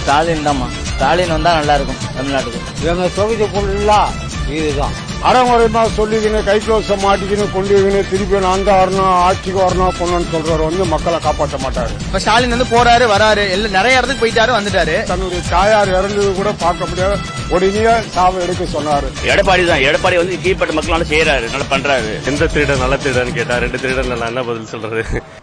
ஸ்டாலின் தான்மா ஸ்டாலின் வந்தா நல்லா இருக்கும் தமிழ்நாட்டுக்கு எங்க தொகுதி ஃபுல்லா இதுதான் அறங்குறைமா சொல்லிக்கின்னு கை க்ளோஸ மாட்டிக்கின்னு கொண்டுக்கின்னு திருப்பி நான் தான் வரணும் ஆட்சிக்கு வரணும் பொண்ணுன்னு சொல்றவர் வந்து மக்களை காப்பாற்ற மாட்டாரு இப்ப ஸ்டாலின் வந்து போறாரு வராரு எல்லாம் நிறைய இடத்துக்கு போயிட்டாரு வந்துட்டாரு தன்னுடைய தாயார் இறந்தது கூட பார்க்க முடியாது உடனே சாவை எடுக்க சொன்னாரு எடப்பாடி தான் எடப்பாடி வந்து கீழ்பட்ட மக்கள் நல்லா செய்யறாரு நல்லா பண்றாரு எந்த திருடன் நல்ல திருடன் கேட்டா ரெண்டு திருடன் நான் என்ன பதில் சொல்றது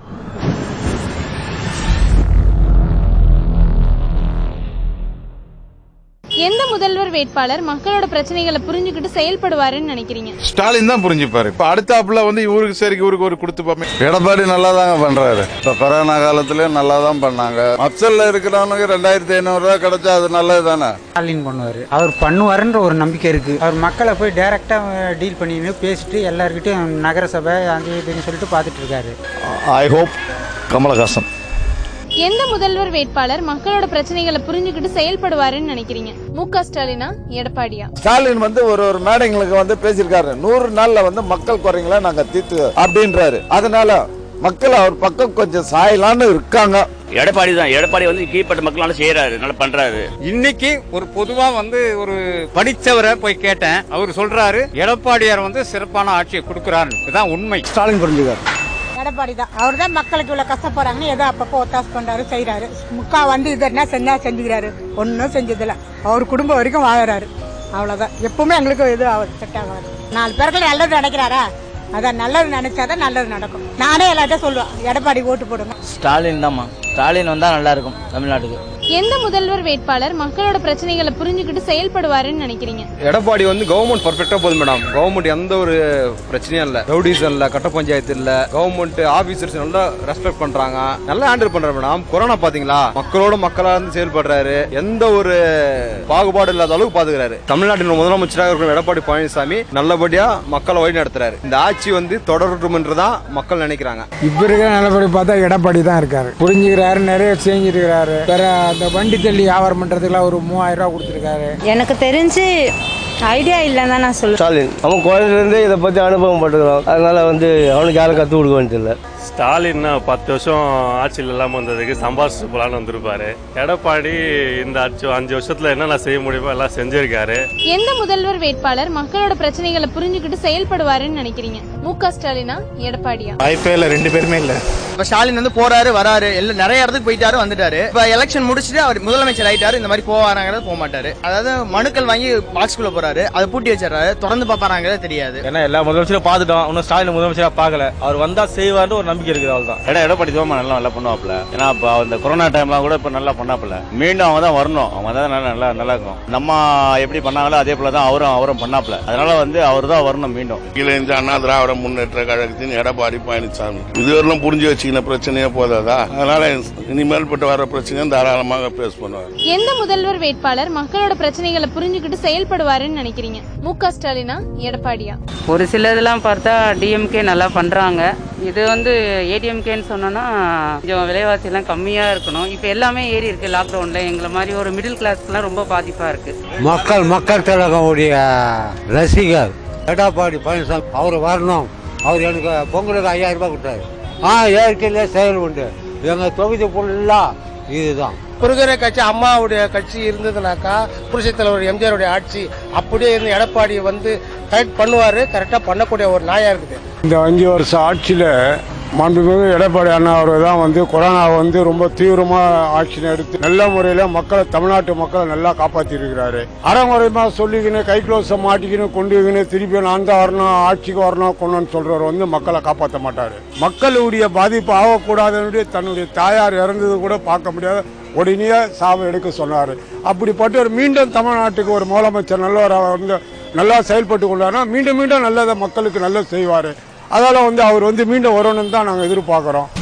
எந்த முதல்வர் வேட்பாளர் மக்களோட பிரச்சனைகளை புரிஞ்சுக்கிட்டு செயல்படுவாருன்னு நினைக்கிறீங்க ஸ்டாலின் தான் புரிஞ்சுப்பாரு இப்ப அடுத்தாப்புல வந்து இவருக்கு சரி இவருக்கு ஒரு கொடுத்துப்பாமே எடப்பாடி நல்லா தாங்க பண்றாரு இப்ப கொரோனா காலத்திலயும் நல்லா தான் பண்ணாங்க மப்சல்ல இருக்கிறவனுக்கு ரெண்டாயிரத்தி ஐநூறு ரூபாய் கிடைச்சா அது நல்லது தானே ஸ்டாலின் பண்ணுவார் அவர் பண்ணுவாருன்ற ஒரு நம்பிக்கை இருக்கு அவர் மக்களை போய் டைரக்டா டீல் பண்ணின்னு பேசிட்டு எல்லார்கிட்டயும் நகரசபை அது இதுன்னு சொல்லிட்டு பார்த்துட்டு இருக்காரு ஐ ஹோப் கமலஹாசன் எந்த முதல்வர் வேட்பாளர் மக்களோட பிரச்சனைகளை புரிஞ்சுக்கிட்டு செயல்படுவாருன்னு நினைக்கிறீங்க மு க ஸ்டாலினா எடப்பாடியா ஸ்டாலின் வந்து ஒரு ஒரு மேடைங்களுக்கு வந்து பேசியிருக்காரு நூறு நாள்ல வந்து மக்கள் குறைங்களா நாங்க தீர்த்து அப்படின்றாரு அதனால மக்கள் அவர் பக்கம் கொஞ்சம் சாயலான்னு இருக்காங்க எடப்பாடி தான் எடப்பாடி வந்து கீழ்பட்ட மக்கள் நல்லா செய்யறாரு நல்லா பண்றாரு இன்னைக்கு ஒரு பொதுவா வந்து ஒரு படிச்சவரை போய் கேட்டேன் அவர் சொல்றாரு எடப்பாடியார் வந்து சிறப்பான ஆட்சியை கொடுக்கிறாரு இதுதான் உண்மை ஸ்டாலின் புரிஞ்சுக்காரு எடப்பாடி தான் அவர் தான் மக்களுக்கு இவ்வளவு கஷ்டப்படுறாங்கன்னு ஏதோ அப்பப்போ ஒத்தாசு பண்றாரு செய்யறாரு முக்கா வந்து இது என்ன செஞ்சா செஞ்சுக்கிறாரு ஒன்றும் செஞ்சதில்ல அவர் குடும்பம் வரைக்கும் வாழறாரு அவ்வளவுதான் எப்பவுமே எங்களுக்கு இது அவர் செட் ஆகாது நாலு பேருக்கு நல்லது நினைக்கிறாரா அதான் நல்லது நினைச்சாதான் நல்லது நடக்கும் நானே எல்லாத்தையும் சொல்லுவேன் எடப்பாடி ஓட்டு போடுங்க ஸ்டாலின் தான்மா ஸ்டாலின் வந்தா நல்லா இருக்கும் தமிழ்நாட்டுக்கு எந்த முதல்வர் வேட்பாளர் மக்களோட பிரச்சனைகளை புரிஞ்சுக்கிட்டு செயல்படுவாருன்னு நினைக்கிறீங்க எடப்பாடி வந்து கவர்மெண்ட் பர்ஃபெக்டா போதும் மேடம் கவர்மெண்ட் எந்த ஒரு பிரச்சனையும் இல்ல ரவுடிசம் இல்ல கட்ட பஞ்சாயத்து இல்ல கவர்மெண்ட் ஆபீசர்ஸ் நல்லா ரெஸ்பெக்ட் பண்றாங்க நல்லா ஹேண்டில் பண்றாரு மேடம் கொரோனா பாத்தீங்களா மக்களோட மக்களா இருந்து செயல்படுறாரு எந்த ஒரு பாகுபாடு இல்லாத அளவுக்கு பாத்துக்கிறாரு தமிழ்நாட்டின் முதலமைச்சராக இருக்கிற எடப்பாடி பழனிசாமி நல்லபடியா மக்களை வழி நடத்துறாரு இந்த ஆட்சி வந்து தொடரட்டும் என்றுதான் மக்கள் நினைக்கிறாங்க இப்ப இருக்கிற நிலப்படி பார்த்தா எடப்பாடி தான் இருக்காரு புரிஞ்சுக்கிறாரு நிறைய செஞ்சிருக்கிறாரு வேற அந்த வண்டி தள்ளி வியாபாரம் பண்றதுக்குலாம் ஒரு மூவாயிரம் ரூபாய் கொடுத்துருக்காரு எனக்கு தெரிஞ்சு ஐடியா இல்லைன்னு தான் நான் சொல்லுவேன் ஸ்டாலின் அவன் குழந்தைலேருந்தே இதை பத்தி அனுபவம் பட்டுக்கிறான் அதனால வந்து அவனுக்கு யாரும் கற்றுக் கொடுக்க வேண்டியதில்லை ஸ்டாலின் பத்து வருஷம் ஆட்சியில் இல்லாம வந்ததுக்கு சம்பாரிச்சு போலான்னு வந்திருப்பாரு எடப்பாடி இந்த அஞ்சு அஞ்சு வருஷத்துல என்னென்ன செய்ய முடியுமோ எல்லாம் செஞ்சிருக்காரு எந்த முதல்வர் வேட்பாளர் மக்களோட பிரச்சனைகளை புரிஞ்சுக்கிட்டு செயல்படுவாருன்னு நினைக்கிறீங்க மு க ஸ்டாலினா எடப்பாடியா வாய்ப்பே இல்லை ரெண்டு பேருமே இல்லை இப்ப ஸ்டாலின் வந்து போறாரு வராரு எல்லாம் நிறைய இடத்துக்கு போயிட்டாரு வந்துட்டாரு இப்ப எலெக்ஷன் முடிச்சுட்டு அவர் முதலமைச்சர் ஆயிட்டாரு இந்த மாதிரி போவாராங்கிறது போக மாட்டாரு அதாவது மனுக்கள் வாங்கி பாக்ஸ்குள்ள போறாரு அதை பூட்டி வச்சிடறாரு திறந்து பாப்பாராங்கிறது தெரியாது ஏன்னா எல்லா முதலமைச்சரும் பார்த்துட்டோம் இன்னும் ஸ்டாலின் முதலமைச்சரா பார்க்கல அவர் வந்தா செய்வார்னு ஒரு நம்பிக்கை இருக்குது அவ்வளவுதான் ஏன்னா எடப்பாடி தான் நல்லா நல்லா பண்ணுவாப்ல ஏன்னா இப்போ அந்த கொரோனா டைம்லாம் கூட இப்போ நல்லா பண்ணாப்ல மீண்டும் அவங்க தான் வரணும் அவங்க தான் நல்லா நல்லா நல்லா இருக்கும் நம்ம எப்படி பண்ணாங்களோ அதே போல தான் அவரும் அவரும் பண்ணாப்ல அதனால வந்து அவர் தான் வரணும் மீண்டும் கீழே இருந்து அண்ணா திராவிட முன்னேற்ற கழகத்தின் எடப்பாடி பழனிசாமி இதுவரையிலும் புரிஞ்சு வச்சுக்கின பிரச்சனையே போதாதா அதனால இனிமேல் பட்டு வர பிரச்சனையும் தாராளமாக பேஸ் பண்ணுவார் எந்த முதல்வர் வேட்பாளர் மக்களோட பிரச்சனைகளை புரிஞ்சுக்கிட்டு செயல்படுவாருன்னு நினைக்கிறீங்க மு க ஸ்டாலினா எடப்பாடியா ஒரு சிலதெல்லாம் பார்த்தா டிஎம்கே நல்லா பண்றாங்க இது வந்து ஏடிஎம்கேன்னு சொன்னோன்னா கொஞ்சம் விலைவாசி எல்லாம் கம்மியா இருக்கணும் இப்போ எல்லாமே ஏறி இருக்கு லாக்டவுன்ல எங்களை மாதிரி ஒரு மிடில் கிளாஸ்க்குலாம் ரொம்ப பாதிப்பா இருக்கு மக்கள் மக்கள் திலகமுடைய ரசிகர் எடப்பாடி பழனிசாமி அவர் வரணும் அவர் எனக்கு பொங்கலுக்கு ஐயாயிரம் ரூபாய் கொடுத்தாரு ஆ இயற்கையிலே செயல் உண்டு எங்க தொகுதி ஃபுல்லா இதுதான் இருக்கிற கட்சி அம்மாவுடைய கட்சி இருந்ததுனாக்கா புரட்சித் தலைவர் எம்ஜிஆருடைய ஆட்சி அப்படியே இருந்து எடப்பாடி வந்து கரெக்ட் பண்ணுவாரு கரெக்டா பண்ணக்கூடிய ஒரு நாயா இருக்குது இந்த அஞ்சு வருஷம் ஆட்சியில் மாண்புமிகு எடப்பாடி அண்ணா அவர் தான் வந்து கொரோனா வந்து ரொம்ப தீவிரமாக ஆக்ஷன் எடுத்து நல்ல முறையில் மக்களை தமிழ்நாட்டு மக்களை நல்லா காப்பாற்றி இருக்கிறாரு அறங்குறைமா சொல்லிக்கின்னு கை க்ளோஸை மாட்டிக்கின்னு கொண்டுக்கின்னு திருப்பி நான் தான் வரணும் ஆட்சிக்கு வரணும் கொண்டுன்னு சொல்றவர் வந்து மக்களை காப்பாற்ற மாட்டார் மக்களுடைய பாதிப்பு ஆகக்கூடாதுன்னு தன்னுடைய தாயார் இறந்தது கூட பார்க்க முடியாத உடனே சாவை எடுக்க சொன்னார் அப்படிப்பட்ட மீண்டும் தமிழ்நாட்டுக்கு ஒரு முதலமைச்சர் நல்லவராக வந்து நல்லா செயல்பட்டு கொண்டாருன்னா மீண்டும் மீண்டும் நல்லதை மக்களுக்கு நல்லது செய்வார் அதனால் வந்து அவர் வந்து மீண்டும் வரணும்னு தான் நாங்கள் எதிர்பார்க்குறோம்